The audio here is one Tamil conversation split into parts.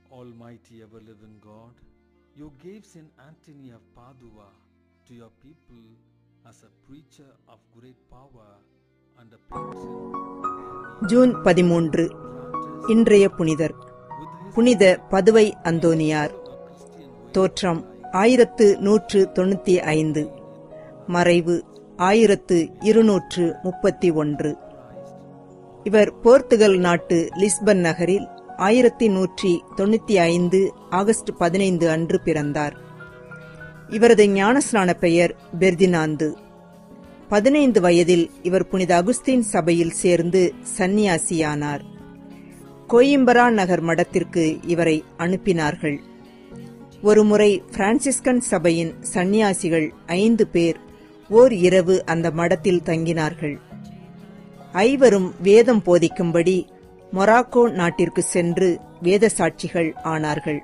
Almighty ever living God, you gave Saint Anthony of Padua to your people as a preacher of great power and a patron June பதிமூன்று இன்றைய புனிதர் புனித பதுவை அந்தோனியார் தோற்றம் ஆயிரத்து நூற்று தொண்ணூத்தி ஐந்து மறைவு ஆயிரத்து இருநூற்று முப்பத்தி ஒன்று இவர் போர்த்துகல் நாட்டு லிஸ்பன் நகரில் ஆயிரத்தி நூற்றி தொண்ணூத்தி ஐந்து ஆகஸ்ட் பதினைந்து அன்று பிறந்தார் இவரது ஞானஸ்நான பெயர் பெர்தினாந்து பதினைந்து வயதில் இவர் புனித அகுஸ்தீன் சபையில் சேர்ந்து சந்நியாசியானார் கோயிம்பரா நகர் மடத்திற்கு இவரை அனுப்பினார்கள் ஒருமுறை பிரான்சிஸ்கன் சபையின் சந்நியாசிகள் ஐந்து பேர் ஓர் இரவு அந்த மடத்தில் தங்கினார்கள் ஐவரும் வேதம் போதிக்கும்படி மொராக்கோ நாட்டிற்கு சென்று வேத சாட்சிகள் ஆனார்கள்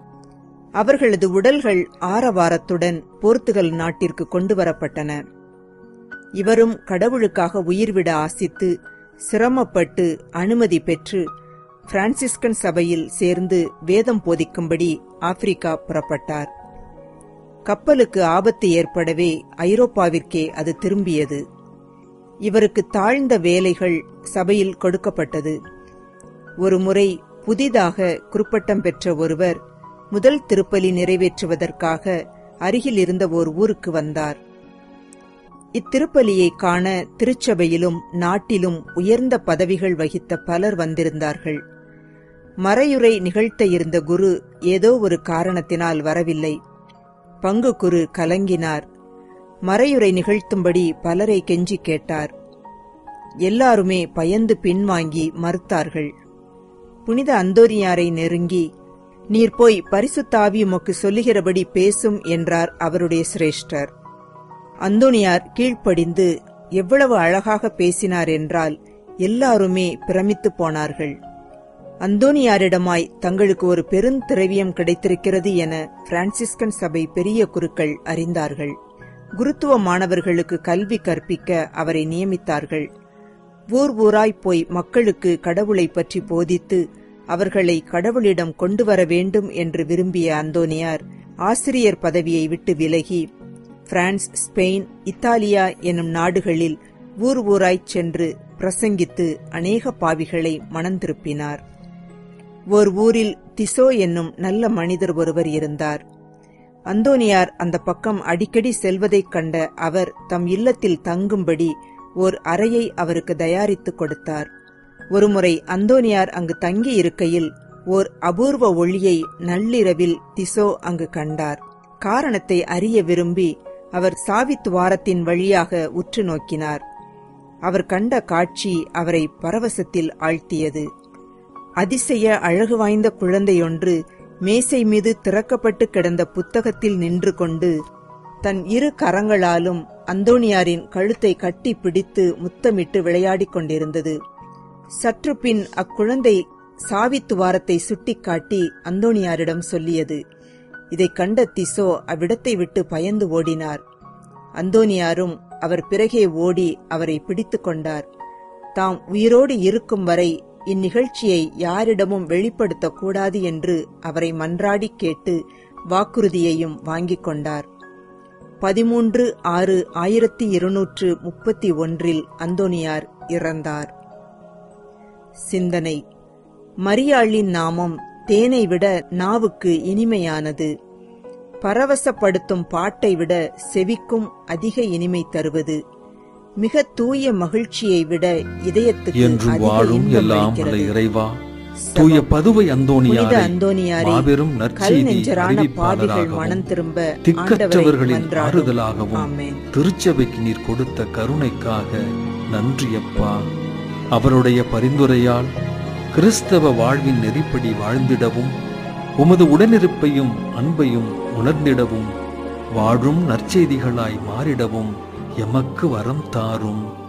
அவர்களது உடல்கள் ஆரவாரத்துடன் போர்த்துகல் நாட்டிற்கு கொண்டு வரப்பட்டன இவரும் கடவுளுக்காக உயிர்விட ஆசித்து சிரமப்பட்டு அனுமதி பெற்று பிரான்சிஸ்கன் சபையில் சேர்ந்து வேதம் போதிக்கும்படி ஆப்பிரிக்கா புறப்பட்டார் கப்பலுக்கு ஆபத்து ஏற்படவே ஐரோப்பாவிற்கே அது திரும்பியது இவருக்கு தாழ்ந்த வேலைகள் சபையில் கொடுக்கப்பட்டது ஒருமுறை புதிதாக குறுப்பட்டம் பெற்ற ஒருவர் முதல் திருப்பலி நிறைவேற்றுவதற்காக அருகில் இருந்த ஓர் ஊருக்கு வந்தார் இத்திருப்பலியை காண திருச்சபையிலும் நாட்டிலும் உயர்ந்த பதவிகள் வகித்த பலர் வந்திருந்தார்கள் மறையுரை நிகழ்த்த இருந்த குரு ஏதோ ஒரு காரணத்தினால் வரவில்லை பங்கு குரு கலங்கினார் மறையுரை நிகழ்த்தும்படி பலரை கெஞ்சி கேட்டார் எல்லாருமே பயந்து பின்வாங்கி மறுத்தார்கள் புனித அந்தோரியாரை நெருங்கி நீர் போய் பரிசுத்தாவி உமக்கு சொல்லுகிறபடி பேசும் என்றார் அவருடைய சிரேஷ்டர் அந்தோனியார் கீழ்ப்படிந்து எவ்வளவு அழகாக பேசினார் என்றால் எல்லாருமே பிரமித்து போனார்கள் அந்தோனியாரிடமாய் தங்களுக்கு ஒரு பெருந்திரவியம் கிடைத்திருக்கிறது என பிரான்சிஸ்கன் சபை பெரிய குருக்கள் அறிந்தார்கள் குருத்துவ மாணவர்களுக்கு கல்வி கற்பிக்க அவரை நியமித்தார்கள் ஊர் ஊராய் போய் மக்களுக்கு கடவுளை பற்றி போதித்து அவர்களை கடவுளிடம் கொண்டு வர வேண்டும் என்று விரும்பிய அந்தோனியார் ஆசிரியர் பதவியை விட்டு விலகி பிரான்ஸ் ஸ்பெயின் இத்தாலியா எனும் நாடுகளில் ஊர் ஊராய்ச் சென்று பிரசங்கித்து அநேக பாவிகளை மணந்திருப்பினார் ஓர் ஊரில் திசோ என்னும் நல்ல மனிதர் ஒருவர் இருந்தார் அந்தோனியார் அந்த பக்கம் அடிக்கடி செல்வதைக் கண்ட அவர் தம் இல்லத்தில் தங்கும்படி ஓர் அறையை அவருக்கு தயாரித்துக் கொடுத்தார் ஒருமுறை அந்தோனியார் அங்கு தங்கி இருக்கையில் ஓர் அபூர்வ ஒளியை நள்ளிரவில் திசோ அங்கு கண்டார் காரணத்தை அறிய விரும்பி அவர் சாவித்துவாரத்தின் வழியாக உற்று நோக்கினார் அவர் கண்ட காட்சி அவரை பரவசத்தில் ஆழ்த்தியது அதிசய அழகு வாய்ந்த குழந்தையொன்று மேசை மீது திறக்கப்பட்டு கிடந்த புத்தகத்தில் நின்று கொண்டு தன் இரு கரங்களாலும் அந்தோனியாரின் கழுத்தை கட்டி பிடித்து முத்தமிட்டு விளையாடிக் கொண்டிருந்தது சற்று பின் அக்குழந்தை சாவித்துவாரத்தை சுட்டிக்காட்டி அந்தோனியாரிடம் சொல்லியது இதைக் கண்ட திசோ அவ்விடத்தை விட்டு பயந்து ஓடினார் அந்தோனியாரும் அவர் பிறகே ஓடி அவரை பிடித்துக் கொண்டார் தாம் உயிரோடு இருக்கும் வரை இந்நிகழ்ச்சியை யாரிடமும் வெளிப்படுத்தக்கூடாது என்று அவரை மன்றாடி கேட்டு வாக்குறுதியையும் வாங்கிக் கொண்டார் பதிமூன்று ஆறு ஆயிரத்தி இருநூற்று முப்பத்தி ஒன்றில் அந்தோனியார் இறந்தார் சிந்தனை மரியாளின் நாமம் தேனை விட நாவுக்கு இனிமையானது பரவசப்படுத்தும் பாட்டை விட செவிக்கும் அதிக இனிமை தருவது மிக தூய மகிழ்ச்சியை விட இதயத்துக்கு என்று அதிக வாழும் இன்பம் எல்லாம் அளிக்கிறது. வல்ல இறைவா சபம். தூய பதுவை புனித அந்தோனியாரை அந்தோனியாரை மாபெரும் கல் நற்செய்தி நெஞ்சரான பாவிகள் அறிவிப்பாளராகவும் மனம் திரும்ப திக்கற்றவர்களின் ஆண்டவரை ஆறுதலாகவும் ஆமென் திருச்சபைக்கு நீர் கொடுத்த கருணைக்காக நன்றி அப்பா அவருடைய பரிந்துரையால் கிறிஸ்தவ வாழ்வின் நெறிப்படி வாழ்ந்திடவும் உமது உடனிருப்பையும் அன்பையும் உணர்ந்திடவும் வாழும் நற்செய்திகளாய் மாறிடவும் எமக்கு வரம் தாரும்